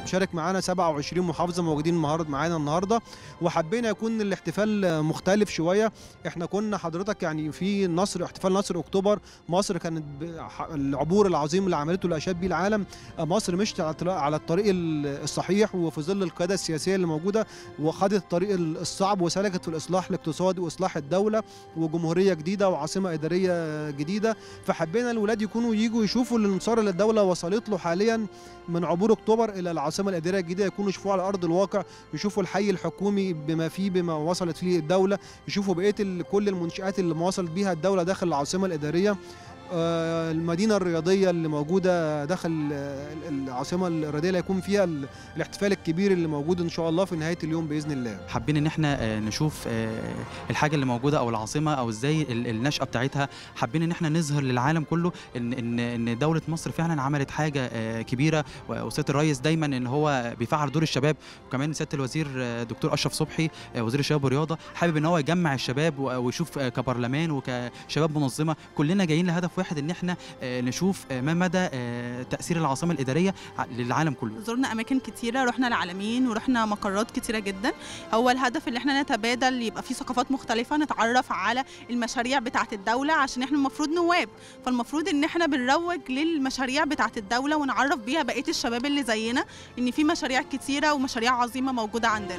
شارك معانا 27 محافظه موجودين النهارده معانا النهارده وحبينا يكون الاحتفال مختلف شويه احنا كنا حضرتك يعني في نصر احتفال نصر اكتوبر مصر كانت ب- ح- العبور العظيم اللي عملته اللي اشاد بيه العالم مصر مشت على الطريق- على الطريق ال- الصحيح وفي ظل القياده السياسيه اللي موجوده وخدت الطريق ال- الصعب وسلكت في الاصلاح الاقتصادي واصلاح الدوله وجمهوريه جديده وعاصمه اداريه جديده فحبينا الولاد يكونوا يجوا يشوفوا الانتصار اللي الدوله وصلت له حاليا من عبور اكتوبر الى العاصمه الاداريه الجديده يكونوا يشوفوه على ارض الواقع يشوفوا الحي الحكومي بما فيه بما وصلت فيه الدوله يشوفوا بقيه ال- كل المنشات اللي وصلت بيها الدوله داخل العاصمه الاداريه آه، المدينه الرياضيه اللي موجوده داخل آه، العاصمه الرياضيه اللي هيكون فيها ال- الاحتفال الكبير اللي موجود ان شاء الله في نهايه اليوم باذن الله حابين ان احنا آه، نشوف آه، الحاجه اللي موجوده او العاصمه او ازاي ال- النشاه بتاعتها حابين ان احنا نظهر للعالم كله ان ان ان دوله مصر فعلا عملت حاجه آه، كبيره و- وسياده الرئيس دايما ان هو بيفعل دور الشباب وكمان سياده الوزير آه، دكتور اشرف صبحي آه، وزير الشباب والرياضه حابب ان هو يجمع الشباب و- ويشوف آه، كبرلمان وكشباب منظمه كلنا جايين لهدف واحد ان احنا آه، نشوف آه، ما مدى آه، تاثير العاصمه الاداريه ع- للعالم كله زرنا اماكن كتيره رحنا العالمين ورحنا مقرات كتيره جدا هو الهدف اللي احنا نتبادل يبقى في ثقافات مختلفه نتعرف على المشاريع بتاعه الدوله عشان احنا المفروض نواب فالمفروض ان احنا بنروج للمشاريع بتاعه الدوله ونعرف بيها بقيه الشباب اللي زينا ان في مشاريع كتيره ومشاريع عظيمه موجوده عندنا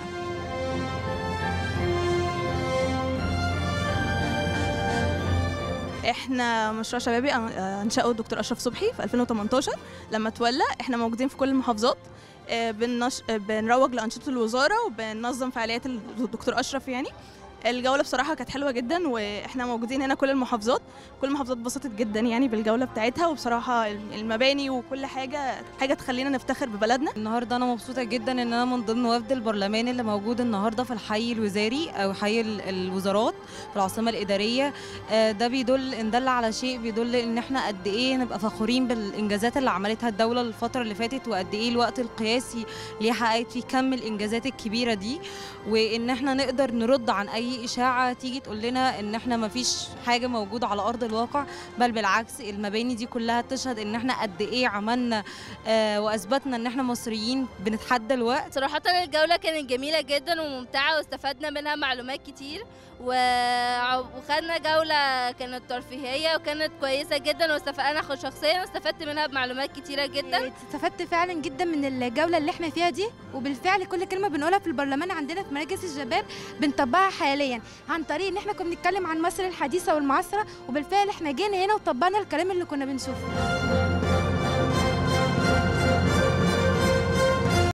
احنا مشروع شبابي أن- انشأه الدكتور اشرف صبحي في 2018 لما تولى احنا موجودين في كل المحافظات آه، بنش... آه، بنروج لانشطه الوزاره وبننظم فعاليات الدكتور اشرف يعني الجوله بصراحه كانت حلوه جدا واحنا موجودين هنا كل المحافظات كل المحافظات اتبسطت جدا يعني بالجوله بتاعتها وبصراحه المباني وكل حاجه حاجه تخلينا نفتخر ببلدنا النهارده انا مبسوطه جدا ان انا من ضمن وفد البرلمان اللي موجود النهارده في الحي الوزاري او حي ال- الوزارات في العاصمه الاداريه آه، ده بيدل ان دل على شيء بيدل ان احنا قد ايه نبقى فخورين بالانجازات اللي عملتها الدوله الفتره اللي فاتت وقد ايه الوقت القياسي اللي هي حققت فيه كم الانجازات الكبيره دي وان احنا نقدر نرد عن اي اشاعه تيجي تقول لنا ان احنا ما فيش حاجه موجوده على ارض الواقع بل بالعكس المباني دي كلها تشهد ان احنا قد ايه عملنا آه، واثبتنا ان احنا مصريين بنتحدى الوقت صراحة الجولة كانت جميلة جدا وممتعة واستفدنا منها معلومات كتير و- وخدنا جولة كانت ترفيهية وكانت كويسة جدا واستف... أنا خ- شخصيا استفدت منها بمعلومات كتيرة جدا استفدت فعلا جدا من الجوله اللي احنا فيها دي وبالفعل كل كلمه بنقولها في البرلمان عندنا في مراكز الشباب بنطبقها حاليا عن طريق ان احنا كنا بنتكلم عن مصر الحديثه والمعاصره وبالفعل احنا جينا هنا وطبقنا الكلام اللي كنا بنشوفه